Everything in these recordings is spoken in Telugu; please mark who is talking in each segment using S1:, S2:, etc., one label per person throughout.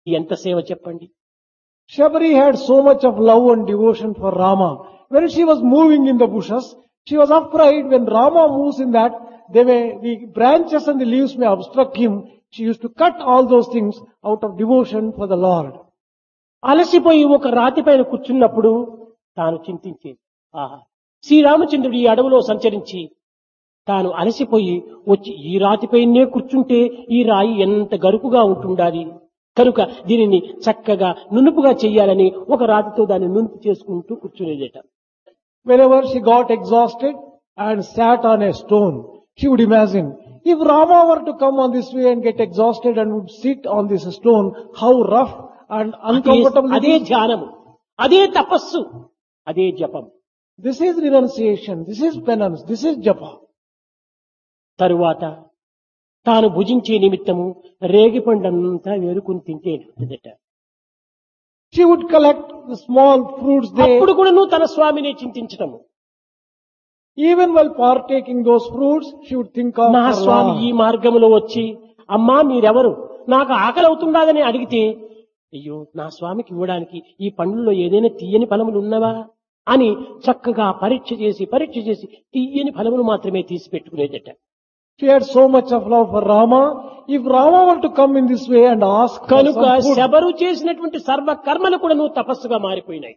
S1: ఎంత సేవ చెప్పండి
S2: Shabari had so much of love and devotion for Rama. When she was moving in the bushes, she was afraid when Rama moves in that, they may, the branches and the leaves may obstruct him. She used to cut all those things out of devotion for the Lord.
S1: అలసిపోయి ఒక రాతి పైన కూర్చున్నప్పుడు తాను చింతించేది ఆహా శ్రీరామచంద్రుడు ఈ అడవిలో సంచరించి తాను అలసిపోయి వచ్చి ఈ రాతిపైనే కూర్చుంటే ఈ రాయి ఎంత గరుకుగా ఉంటుండాలి కనుక దీనిని చక్కగా నునుపుగా చెయ్యాలని ఒక రాతితో దాన్ని నునుపు చేసుకుంటూ కూర్చునేదట
S2: Whenever she got exhausted and sat on a stone, she would imagine, if Rama were to come on this way and get exhausted and would sit on this stone, how rough and
S1: అదే-
S2: uncomfortable it
S1: అదే
S2: is.
S1: ధ్యానము అదే తపస్సు అదే జపం
S2: This is renunciation, this is penance, this is japa.
S1: తరువాత తాను భుజించే నిమిత్తము రేగిపండంతా వేరుకుని తింటేదట
S2: She would collect the small fruits there.
S1: అప్పుడు కూడా నువ్వు తన స్వామిని చింతించటము
S2: Even while partaking those fruits, she would think of
S1: నా
S2: her
S1: స్వామి ఈ
S2: Lord.
S1: మార్గంలో వచ్చి అమ్మా మీరెవరు నాకు ఆకలి అవుతుండదని అడిగితే అయ్యో నా స్వామికి ఇవ్వడానికి ఈ పండ్లలో ఏదైనా తీయని ఫలములు ఉన్నవా అని చక్కగా పరీక్ష చేసి పరీక్ష చేసి తీయని ఫలములు మాత్రమే తీసి పెట్టుకునేదట
S2: She had so much of love for Rama. If Rama were to come in this way and ask for
S1: కనుక
S2: some food,
S1: శబరు చేసినటువంటి సర్వ కర్మలు కూడా నువ్వు తపస్సుగా మారిపోయినాయి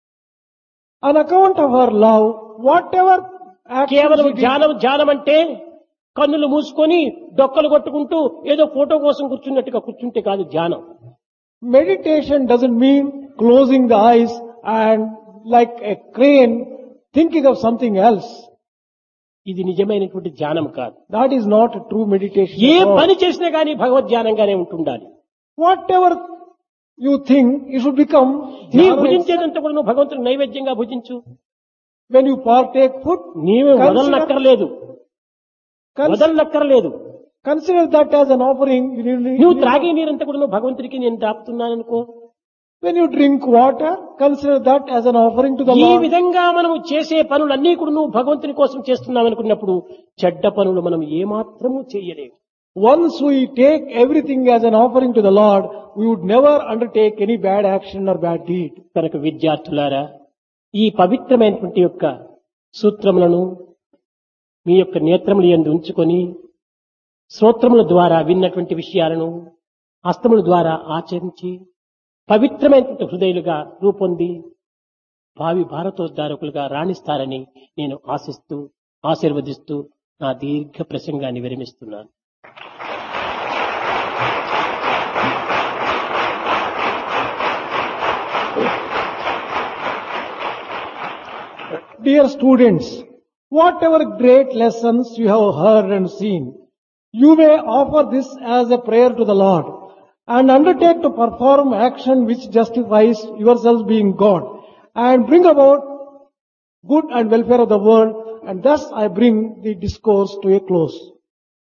S2: on account of her love, whatever action
S1: కేవలం
S2: she did,
S1: ధ్యానం ధ్యానం అంటే కన్నులు మూసుకొని డొక్కలు కొట్టుకుంటూ ఏదో ఫోటో కోసం కూర్చున్నట్టుగా కూర్చుంటే కాదు ధ్యానం
S2: meditation doesn't mean closing the eyes and like a crane thinking of something else.
S1: ఇది నిజమైనటువంటి ధ్యానం కాదు
S2: That is not a true meditation.
S1: A
S2: at all.
S1: పని చేసినా కానీ భగవద్ ధ్యానంగానే ఉంటుండాలి
S2: Whatever you think, you should become
S1: నీ
S2: dhyana itself.
S1: భుజించేదంతా కూడా నువ్వు భగవంతుని నైవేద్యంగా భుజించు
S2: When you partake food,
S1: నీవే
S2: Consider-
S1: వదలనక్కర్లేదు
S2: cons-
S1: వదలనక్కర్లేదు
S2: consider that as an offering. You need-
S1: నువ్వు త్రాగే నీరంతా కూడా నువ్వు భగవంతుడికి నేను దాపుతున్నాననుకో
S2: When you drink water, consider that as an offering to the
S1: ఈ
S2: Lord.
S1: విధంగా మనం చేసే పనులన్నీ కూడా నువ్వు భగవంతుని కోసం చేస్తున్నావు అనుకున్నప్పుడు చెడ్డ పనులు మనం ఏమాత్రము చేయలేము
S2: Once we take everything as an offering to the Lord, we would never undertake any bad action or bad deed.
S1: కనుక విద్యార్థులారా ఈ పవిత్రమైనటువంటి యొక్క సూత్రములను మీ యొక్క నేత్రములు ఎందు ఉంచుకొని శ్రోత్రముల ద్వారా విన్నటువంటి విషయాలను హస్తముల ద్వారా ఆచరించి పవిత్రమైనటువంటి హృదయులుగా రూపొంది భావి భారతోద్ధారకులుగా రాణిస్తారని నేను ఆశిస్తూ ఆశీర్వదిస్తూ నా దీర్ఘ ప్రసంగాన్ని విరమిస్తున్నాను
S2: Dear students, whatever great lessons you have heard and seen, you may offer this as a prayer to the Lord and undertake to perform action which justifies yourselves being God and bring about good and welfare of the world and thus I bring the discourse to a close.